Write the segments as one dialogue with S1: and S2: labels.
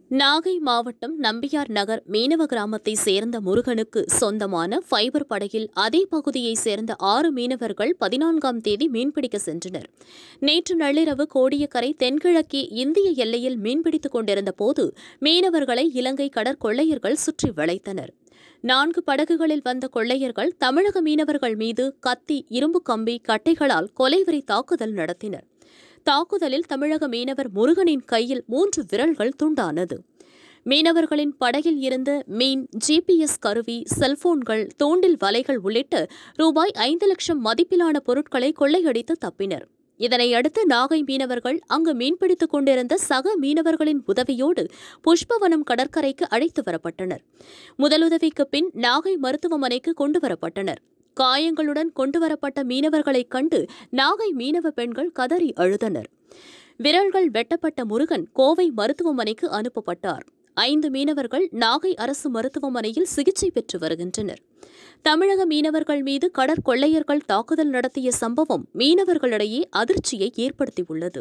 S1: நாகை மாவட்டம் நம்பியார் நகர் மீனவ கிராமத்தை சேர்ந்த முருகனுக்கு சொந்தமான ஃபைபர் படகில் அதே பகுதியைச் சேர்ந்த ஆறு மீனவர்கள் பதினான்காம் தேதி மீன்பிடிக்க சென்றனர் நேற்று நள்ளிரவு கோடியக்கரை தென்கிழக்கே இந்திய எல்லையில் மீன்பிடித்துக் கொண்டிருந்த போது மீனவர்களை இலங்கை கடற்கொள்ளையர்கள் சுற்றி வளைத்தனர் நான்கு படகுகளில் வந்த கொள்ளையர்கள் தமிழக மீனவர்கள் மீது கத்தி இரும்பு கம்பி கட்டைகளால் கொலைவெறி தாக்குதல் நடத்தினர் தாக்குதலில் தமிழக மீனவர் முருகனின் கையில் மூன்று விரல்கள் துண்டானது மீனவர்களின் படகில் இருந்த மீன் ஜிபிஎஸ் கருவி செல்போன்கள் தூண்டில் வலைகள் உள்ளிட்ட ரூபாய் ஐந்து லட்சம் மதிப்பிலான பொருட்களை கொள்ளையடித்து தப்பினர் இதனையடுத்து நாகை மீனவர்கள் அங்கு மீன்பிடித்துக் கொண்டிருந்த சக மீனவர்களின் உதவியோடு புஷ்பவனம் கடற்கரைக்கு அழைத்து வரப்பட்டனர் முதலுதவிக்கு பின் நாகை மருத்துவமனைக்கு கொண்டு வரப்பட்டனர் காயங்களுடன் கொண்டுவரப்பட்ட மீனவர்களைக் கண்டு நாகை மீனவ பெண்கள் கதறி அழுதனர் விரல்கள் வெட்டப்பட்ட முருகன் கோவை மருத்துவமனைக்கு அனுப்பப்பட்டார் ஐந்து மீனவர்கள் நாகை அரசு மருத்துவமனையில் சிகிச்சை பெற்று வருகின்றனர் தமிழக மீனவர்கள் மீது கடற்கொள்ளையர்கள் தாக்குதல் நடத்திய சம்பவம் மீனவர்களிடையே அதிர்ச்சியை ஏற்படுத்தியுள்ளது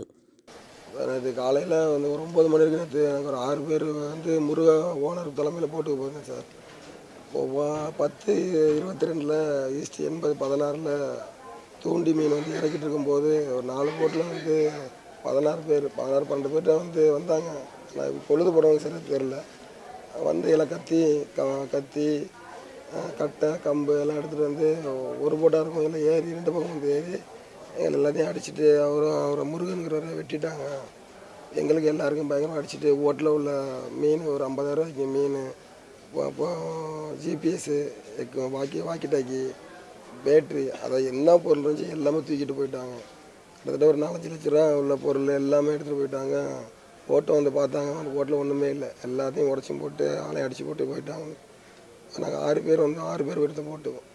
S2: நேற்று காலையில் வந்து ஒரு ஒம்பது மணி வரைக்கும் நேற்று எனக்கு ஒரு ஆறு பேர் வந்து முருக ஓனர் தலைமையில் போட்டு போயிருந்தேன் சார் இப்போ வா- பத்து இருபத்தி ரெண்டில் ஈஸ்ட் எண்பது பதினாறில் தூண்டி மீன் வந்து இறக்கிட்டு இருக்கும்போது ஒரு நாலு போட்டில் வந்து பதினாறு பேர் பதினாறு பன்னெண்டு பேர்கிட்ட வந்து வந்தாங்க நான் பொழுது போடுவாங்க சரியாக தெரில வந்து எல்லாம் கத்தி க கத்தி அஹ், கட்டை கம்பு எல்லாம் எடுத்துகிட்டு வந்து ஒரு போட்டாக இருக்கும் எல்லாம் ஏறி ரெண்டு பக்கம் வந்து ஏறி எங்களை எல்லாத்தையும் அடிச்சுட்டு அவரும் அவரை முருகனுங்கிறவரை வெட்டிட்டாங்க எங்களுக்கு எல்லாருக்கும் பயங்கரமாக அடிச்சுட்டு ஓட்டில் உள்ள மீன் ஒரு ஐம்பதாயிரம் ரூபாய்க்கு மீன் அப்போ GPS walkie walkie talkie battery அதை என்ன பொருள் இருந்துச்சு எல்லாமே தூக்கிட்டு போயிட்டாங்க கிட்டத்தட்ட ஒரு நாலஞ்சு லட்ச ரூபா உள்ள பொருள் எல்லாமே எடுத்துகிட்டு போயிட்டாங்க ஓட்டை வந்து பார்த்தாங்க அந்த ஓட்டில் ஒன்றுமே இல்லை எல்லாத்தையும் உடச்சி போட்டு ஆளையும் அடித்து போட்டு போயிட்டாங்க நாங்கள் ஆறு பேர் வந்து ஆறு பேர் எடுத்து போட்டுவோம்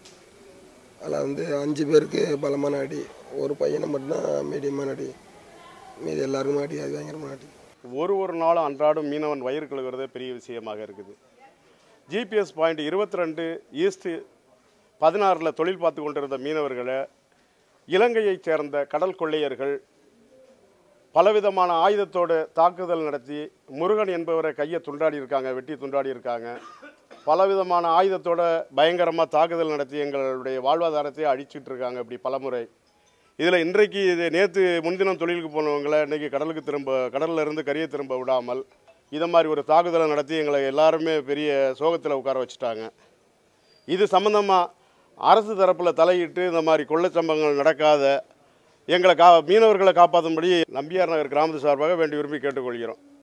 S2: அதில் வந்து அஞ்சு பேருக்கு பலமான அடி ஒரு பையனை மட்டும்தான் மீடியமான அடி மீதி எல்லாருக்குமே அடி அது பயங்கரமான அடி
S3: ஒரு ஒரு நாளும் அன்றாடம் மீனவன் வயிறு கழுவுறதே பெரிய விஷயமாக இருக்குது ஜிபிஎஸ் பாயிண்ட் இருபத்தி ரெண்டு ஈஸ்ட்டு பதினாறில் தொழில் பார்த்து கொண்டிருந்த மீனவர்களை இலங்கையைச் சேர்ந்த கடல் கொள்ளையர்கள் பலவிதமான ஆயுதத்தோடு தாக்குதல் நடத்தி முருகன் என்பவரை கையை துண்டாடி இருக்காங்க வெட்டி துண்டாடி இருக்காங்க பலவிதமான ஆயுதத்தோட பயங்கரமாக தாக்குதல் நடத்தி எங்களுடைய வாழ்வாதாரத்தை அழிச்சிட்டு இருக்காங்க இப்படி பலமுறை இதில் இன்றைக்கு இது நேற்று முன்தினம் தொழிலுக்கு போனவங்களை இன்றைக்கி கடலுக்கு திரும்ப கடல்ல இருந்து கரையை திரும்ப விடாமல் இதை மாதிரி ஒரு தாக்குதலை நடத்தி எங்களை எல்லாருமே பெரிய சோகத்தில் உட்கார வச்சுட்டாங்க இது சம்பந்தமாக அரசு தரப்பில் தலையிட்டு இந்த மாதிரி கொள்ளைச் சம்பவங்கள் நடக்காத எங்களை கா மீனவர்களை காப்பாற்றும்படி நம்பியார் நகர் கிராமத்து சார்பாக வேண்டி விரும்பி கேட்டுக்கொள்கிறோம்